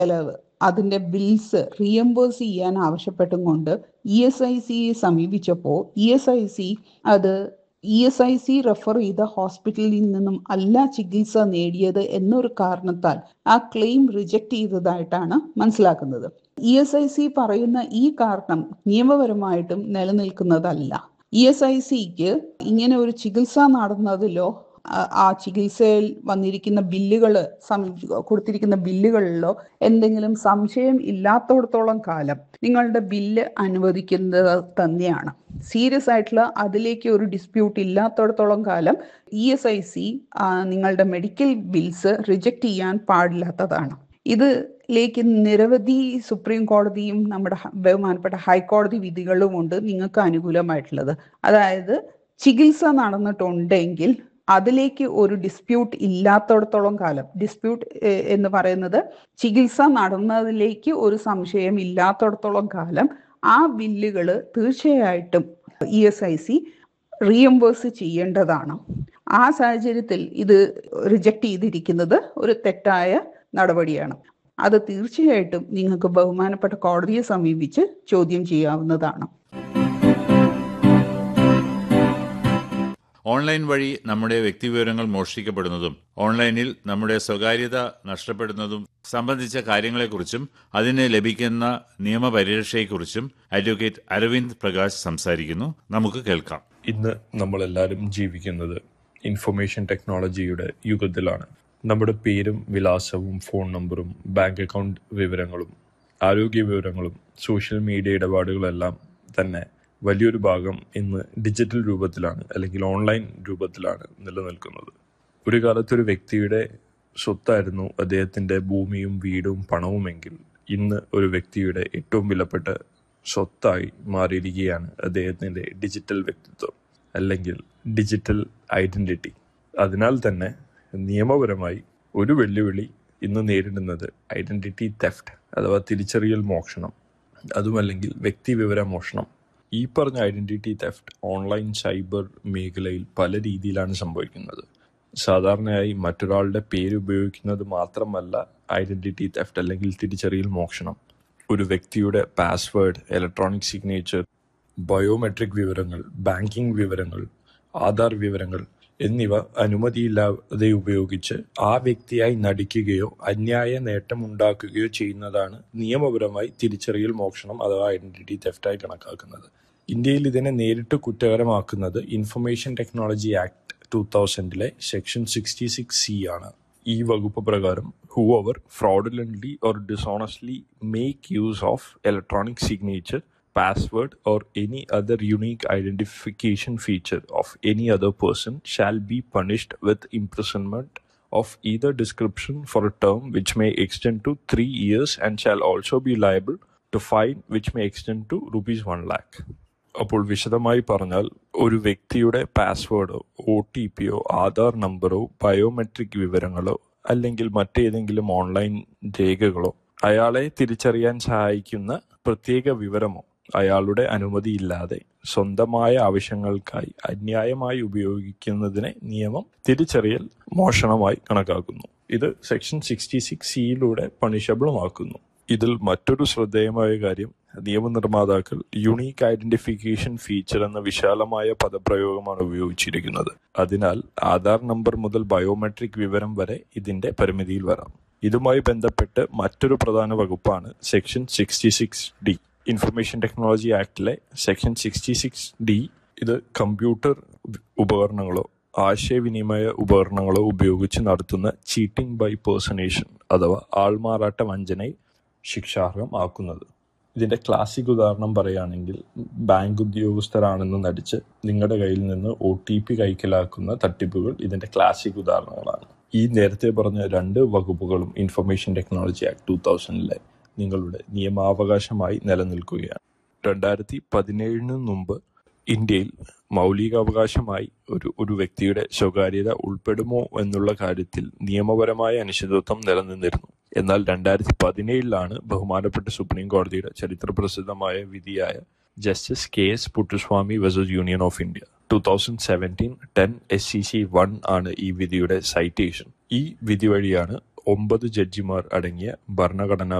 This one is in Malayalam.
ചെലവ് അതിന്റെ ബിൽസ് റീഎംബേഴ്സ് ചെയ്യാൻ ആവശ്യപ്പെട്ടും കൊണ്ട് ഇ എസ് ഐ സിയെ സമീപിച്ചപ്പോൾ ഇ എസ് ഐ സി അത് E S I C refer ചെയ്ത ഹോസ്പിറ്റലിൽ നിന്നും അല്ല ചികിത്സ നേടിയത് എന്നൊരു കാരണത്താൽ ആ ക്ലെയിം റിജക്ട് ചെയ്തതായിട്ടാണ് മനസ്സിലാക്കുന്നത് ഇ എസ് ഐ സി പറയുന്ന ഈ കാരണം നിയമപരമായിട്ടും നിലനിൽക്കുന്നതല്ല ഇ എസ് ഐ സിക്ക് ഇങ്ങനെ ഒരു ചികിത്സ നടന്നതിലോ ആ ചികിത്സയിൽ വന്നിരിക്കുന്ന ബില്ലുകൾ കൊടുത്തിരിക്കുന്ന ബില്ലുകളിലോ എന്തെങ്കിലും സംശയം ഇല്ലാത്തടത്തോളം കാലം നിങ്ങളുടെ ബില്ല് അനുവദിക്കുന്നത് തന്നെയാണ് സീരിയസ് ആയിട്ടുള്ള അതിലേക്ക് ഒരു ഡിസ്പ്യൂട്ട് ഇല്ലാത്തടത്തോളം കാലം ഇ എസ് ഐ സി നിങ്ങളുടെ മെഡിക്കൽ ബിൽസ് റിജക്റ്റ് ചെയ്യാൻ പാടില്ലാത്തതാണ് ഇതിലേക്ക് നിരവധി സുപ്രീം കോടതിയും നമ്മുടെ ബഹുമാനപ്പെട്ട ഹൈക്കോടതി വിധികളുമുണ്ട് നിങ്ങൾക്ക് അനുകൂലമായിട്ടുള്ളത് അതായത് ചികിത്സ നടന്നിട്ടുണ്ടെങ്കിൽ അതിലേക്ക് ഒരു ഡിസ്പ്യൂട്ട് ഇല്ലാത്തടത്തോളം കാലം ഡിസ്പ്യൂട്ട് എന്ന് പറയുന്നത് ചികിത്സ നടന്നതിലേക്ക് ഒരു സംശയം ഇല്ലാത്തടത്തോളം കാലം ആ ബില്ലുകൾ തീർച്ചയായിട്ടും E S I C reimburse ചെയ്യേണ്ടതാണ് ആ സാഹചര്യത്തിൽ ഇത് റിജക്റ്റ് ചെയ്തിരിക്കുന്നത് ഒരു തെറ്റായ നടപടിയാണ് അത് തീർച്ചയായിട്ടും നിങ്ങൾക്ക് ബഹുമാനപ്പെട്ട കോടതിയെ സമീപിച്ച് ചോദ്യം ചെയ്യാവുന്നതാണ് ഓൺലൈൻ വഴി നമ്മുടെ വ്യക്തിവിവരങ്ങൾ മോഷ്ടിക്കപ്പെടുന്നതും ഓൺലൈനിൽ നമ്മുടെ സ്വകാര്യത നഷ്ടപ്പെടുന്നതും സംബന്ധിച്ച കാര്യങ്ങളെക്കുറിച്ചും അതിന് ലഭിക്കുന്ന നിയമപരിരക്ഷയെക്കുറിച്ചും അഡ്വക്കേറ്റ് അരവിന്ദ് പ്രകാശ് സംസാരിക്കുന്നു നമുക്ക് കേൾക്കാം ഇന്ന് നമ്മളെല്ലാവരും ജീവിക്കുന്നത് ഇൻഫർമേഷൻ ടെക്നോളജിയുടെ യുഗത്തിലാണ് നമ്മുടെ പേരും വിലാസവും ഫോൺ നമ്പറും ബാങ്ക് അക്കൗണ്ട് വിവരങ്ങളും ആരോഗ്യ വിവരങ്ങളും സോഷ്യൽ മീഡിയ ഇടപാടുകളെല്ലാം തന്നെ വലിയൊരു ഭാഗം ഇന്ന് ഡിജിറ്റൽ രൂപത്തിലാണ് അല്ലെങ്കിൽ ഓൺലൈൻ രൂപത്തിലാണ് നിലനിൽക്കുന്നത് ഒരു കാലത്ത് ഒരു വ്യക്തിയുടെ സ്വത്തായിരുന്നു അദ്ദേഹത്തിൻ്റെ ഭൂമിയും വീടും പണവുമെങ്കിൽ ഇന്ന് ഒരു വ്യക്തിയുടെ ഏറ്റവും വിലപ്പെട്ട സ്വത്തായി മാറിയിരിക്കുകയാണ് അദ്ദേഹത്തിൻ്റെ ഡിജിറ്റൽ വ്യക്തിത്വം അല്ലെങ്കിൽ ഡിജിറ്റൽ ഐഡൻറ്റിറ്റി അതിനാൽ തന്നെ നിയമപരമായി ഒരു വെല്ലുവിളി ഇന്ന് നേരിടുന്നത് ഐഡൻറ്റിറ്റി തെഫ്റ്റ് അഥവാ തിരിച്ചറിയൽ മോഷണം അതുമല്ലെങ്കിൽ വ്യക്തിവിവര മോഷണം ഈ പറഞ്ഞ ഐഡന്റിറ്റി തെഫ്റ്റ് ഓൺലൈൻ സൈബർ മേഖലയിൽ പല രീതിയിലാണ് സംഭവിക്കുന്നത് സാധാരണയായി മറ്റൊരാളുടെ പേര് ഉപയോഗിക്കുന്നത് മാത്രമല്ല ഐഡന്റിറ്റി തെഫ്റ്റ് അല്ലെങ്കിൽ തിരിച്ചറിയൽ മോഷണം ഒരു വ്യക്തിയുടെ പാസ്വേഡ് ഇലക്ട്രോണിക് സിഗ്നേച്ചർ ബയോമെട്രിക് വിവരങ്ങൾ ബാങ്കിംഗ് വിവരങ്ങൾ ആധാർ വിവരങ്ങൾ എന്നിവ അനുമതിയില്ലാതെ ഉപയോഗിച്ച് ആ വ്യക്തിയായി നടിക്കുകയോ അന്യായ നേട്ടമുണ്ടാക്കുകയോ ചെയ്യുന്നതാണ് നിയമപരമായി തിരിച്ചറിയൽ മോഷണം അഥവാ ഐഡന്റിറ്റി തെഫ്റ്റായി കണക്കാക്കുന്നത് ഇന്ത്യയിൽ ഇതിനെ നേരിട്ട് കുറ്റകരമാക്കുന്നത് ഇൻഫർമേഷൻ ടെക്നോളജി ആക്ട് ടൂ തൗസൻഡിലെ സെക്ഷൻ സിക്സ്റ്റി സിക്സ് സി ആണ് ഈ വകുപ്പ് പ്രകാരം whoever fraudulently or dishonestly make use of electronic signature password or any other unique identification feature of any other person shall be punished with imprisonment of either description for a term which may extend to three years and shall also be liable to fine which may extend to rupees 1 lakh. അപ്പോൾ വിശദമായി പറഞ്ഞാൽ ഒരു വ്യക്തിയുടെ പാസ്വേഡോ ഒ ടി പിയോ ആധാർ നമ്പറോ ബയോമെട്രിക് വിവരങ്ങളോ അല്ലെങ്കിൽ മറ്റേതെങ്കിലും ഓൺലൈൻ രേഖകളോ അയാളെ തിരിച്ചറിയാൻ സഹായിക്കുന്ന പ്രത്യേക വിവരമോ അയാളുടെ അനുമതിയില്ലാതെ സ്വന്തമായ ആവശ്യങ്ങൾക്കായി അന്യായമായി ഉപയോഗിക്കുന്നതിനെ നിയമം തിരിച്ചറിയൽ മോഷണമായി കണക്കാക്കുന്നു ഇത് സെക്ഷൻ സിക്സ്റ്റി സിക്സ് സിയിലൂടെ പണിഷബിളുമാക്കുന്നു ഇതിൽ മറ്റൊരു ശ്രദ്ധേയമായ കാര്യം നിയമനിർമ്മാതാക്കൾ യുണീക്ക് ഐഡന്റിഫിക്കേഷൻ ഫീച്ചർ എന്ന വിശാലമായ പദപ്രയോഗമാണ് ഉപയോഗിച്ചിരിക്കുന്നത് അതിനാൽ ആധാർ നമ്പർ മുതൽ ബയോമെട്രിക് വിവരം വരെ ഇതിന്റെ പരിമിതിയിൽ വരാം ഇതുമായി ബന്ധപ്പെട്ട് മറ്റൊരു പ്രധാന വകുപ്പാണ് section sixty six D information technology ആക്ടിലെ സെക്ഷൻ സിക്സ്റ്റി സിക്സ് ഡി ഇത് കമ്പ്യൂട്ടർ ഉപകരണങ്ങളോ ആശയവിനിമയ ഉപകരണങ്ങളോ ഉപയോഗിച്ച് നടത്തുന്ന ചീറ്റിംഗ് ബൈ പേഴ്സണേഷൻ അഥവാ ആൾമാറാട്ട വഞ്ചനയെ ശിക്ഷാർഹമാക്കുന്നത് ഇതിന്റെ ക്ലാസിക് ഉദാഹരണം പറയുകയാണെങ്കിൽ ബാങ്ക് ഉദ്യോഗസ്ഥരാണെന്ന് നടിച്ച് നിങ്ങളുടെ കയ്യിൽ നിന്ന് ഒ ടി പി കൈക്കലാക്കുന്ന തട്ടിപ്പുകൾ ഇതിന്റെ ക്ലാസിക് ഉദാഹരണങ്ങളാണ് ഈ നേരത്തെ പറഞ്ഞ രണ്ട് വകുപ്പുകളും ഇൻഫർമേഷൻ ടെക്നോളജി ആക്ട് ടൂ തൗസൻഡിലെ നിങ്ങളുടെ നിയമാവകാശമായി നിലനിൽക്കുകയാണ് രണ്ടായിരത്തി പതിനേഴിന് മുമ്പ് ഇന്ത്യയിൽ മൗലികാവകാശമായി ഒരു ഒരു വ്യക്തിയുടെ സ്വകാര്യത ഉൾപ്പെടുമോ എന്നുള്ള കാര്യത്തിൽ നിയമപരമായ അനിശ്ചിതത്വം നിലനിന്നിരുന്നു എന്നാൽ രണ്ടായിരത്തി പതിനേഴിലാണ് ബഹുമാനപ്പെട്ട സുപ്രീം കോടതിയുടെ ചരിത്രപ്രസിദ്ധമായ വിധിയായ justice K S Puttaswamy versus union of India two thousand seventeen ten S C C one ആണ് ഈ വിധിയുടെ സൈറ്റേഷൻ ഈ വിധി വഴിയാണ് ഒമ്പത് ജഡ്ജിമാർ അടങ്ങിയ ഭരണഘടനാ